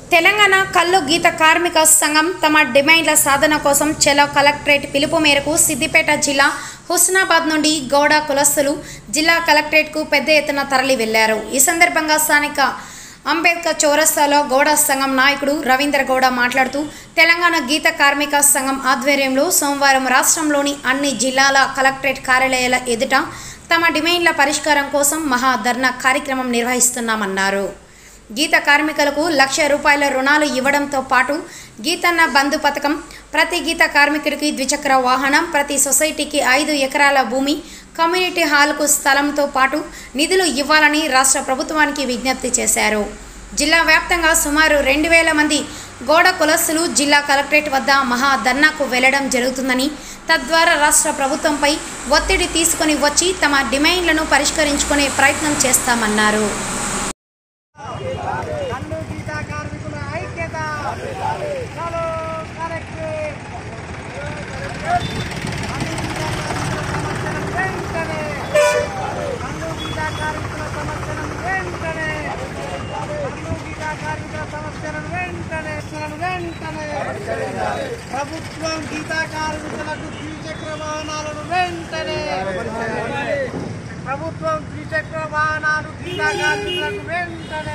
తెలంగాణ కల్లు గీత కార్మిక సంఘం తమ డిమాండ్ల సాధన కోసం చెలో కలెక్టరేట్ పిలుపు మేరకు సిద్దిపేట జిల్లా హుస్నాబాద్ నుండి గౌడ కులస్తులు జిల్లా కలెక్టరేట్కు పెద్ద ఎత్తున తరలి వెళ్లారు ఈ సందర్భంగా స్థానిక అంబేద్కర్ చౌరస్తాలో గౌడ సంఘం నాయకుడు రవీంద్ర గౌడ మాట్లాడుతూ తెలంగాణ గీత కార్మిక సంఘం ఆధ్వర్యంలో సోమవారం రాష్ట్రంలోని అన్ని జిల్లాల కలెక్టరేట్ కార్యాలయాల ఎదుట తమ డిమాండ్ల పరిష్కారం కోసం మహా ధర్నా కార్యక్రమం నిర్వహిస్తున్నామన్నారు గీత కార్మికులకు లక్ష రూపాయల రుణాలు ఇవ్వడంతో పాటు గీతన్న బంధు పథకం ప్రతి గీత కార్మికుడికి ద్విచక్ర వాహనం ప్రతి సొసైటీకి ఐదు ఎకరాల భూమి కమ్యూనిటీ హాల్కు స్థలంతో పాటు నిధులు ఇవ్వాలని రాష్ట్ర ప్రభుత్వానికి విజ్ఞప్తి చేశారు జిల్లా వ్యాప్తంగా సుమారు రెండు వేల మంది గోడ కులస్తులు జిల్లా కలెక్టరేట్ వద్ద మహా ధర్నాకు వెళ్లడం జరుగుతుందని తద్వారా రాష్ట్ర ప్రభుత్వంపై ఒత్తిడి తీసుకొని వచ్చి తమ డిమాండ్లను పరిష్కరించుకునే ప్రయత్నం చేస్తామన్నారు కన్ను గీత కార్మికుల ఐక్యత చలో కలెక్టరేట్ కన్ను గీత కార్మికుల సమస్యలను వెంటనే కన్ను గీత కార్మికుల సమస్యలను వెంటనే కన్ను గీత కార్మికుల సమస్యలను వెంటనే ప్రభుత్వం గీత కార్మికులకు ద్విచక్ర వాహనాలను వెంటనే ప్రభుత్వం ద్విచక్ర వాహనాలు గీతా కార్మికులకు వెంటనే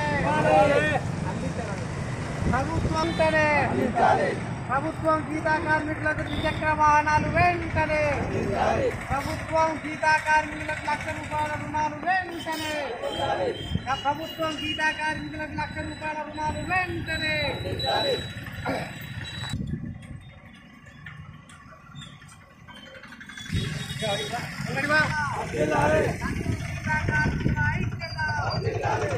ప్రభుత్వం వెంటనే ప్రభుత్వం గీతా కార్మికులకు ద్విచక్ర వాహనాలు వెంటనే ప్రభుత్వం గీతా కార్మికులకు లక్ష రూపాయల రుణాలు వెంటనే ప్రభుత్వం గీతా కార్మికులకు లక్ష రూపాయల రుణాలు వెంటనే ఎక్కడి వా? గీతా కార్మికుల ఐక్యత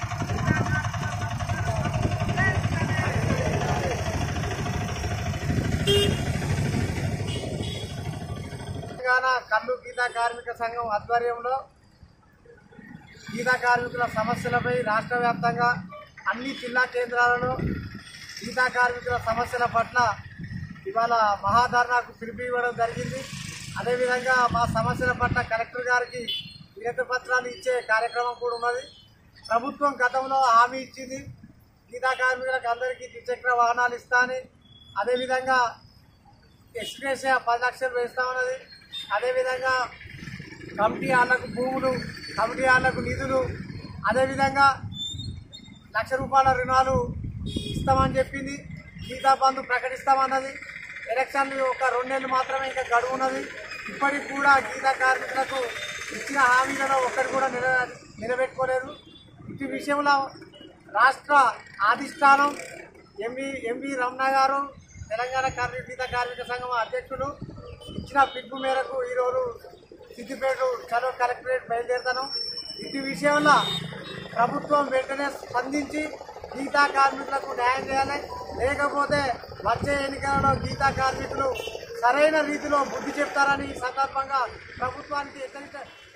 తెలంగాణ కల్లు గీతా కార్మిక సంఘం ఆధ్వర్యంలో గీతా కార్మికుల సమస్యలపై రాష్ట్ర వ్యాప్తంగా అన్ని జిల్లా కేంద్రాలలో గీతా కార్మికుల సమస్యల పట్ల ఇవాళ మహాధర్నాకు పిలుపు ఇవ్వడం జరిగింది అదేవిధంగా మా సమస్యల పట్ల కలెక్టర్ గారికి వినతి పత్రాలు ఇచ్చే కార్యక్రమం కూడా ఉన్నది ప్రభుత్వం గతంలో హామీ ఇచ్చింది గీతా కార్మికులకు అందరికీ ద్విచక్ర వాహనాలు ఇస్తానని అదేవిధంగా ఎక్స్గ్రేషియా పది లక్షలు వేస్తామన్నది అదేవిధంగా కమిటీ వాళ్ళకు భూములు కమిటీ వాళ్ళకు నిధులు అదేవిధంగా లక్ష రూపాయల రుణాలు ఇస్తామని చెప్పింది గీతా బంధు ప్రకటిస్తామన్నది ఎలక్షన్లు ఒక రెండు నెలలు మాత్రమే ఇంకా గడువు ఉన్నది ఇప్పటికి కూడా గీతా కార్మికులకు ఇచ్చిన హామీలను ఒక్కటి కూడా నిల నిలబెట్టుకోలేదు ఇటు విషయంలో రాష్ట్ర అధిష్టానం ఎంవి ఎంవి రమణ గారు తెలంగాణ కార్మిక గీత కార్మిక సంఘం అధ్యక్షులు ఇచ్చిన పిలుపు మేరకు ఈరోజు సిద్దిపేట చలో కలెక్టరేట్ బయలుదేరుతాను ఇటు విషయంలో ప్రభుత్వం వెంటనే స్పందించి గీతా కార్మికులకు న్యాయం చేయాలి లేకపోతే వచ్చే ఎన్నికలలో గీతా కార్మికులు సరైన రీతిలో బుద్ధి చెప్తారని ఈ సందర్భంగా ప్రభుత్వానికి హెచ్చరిక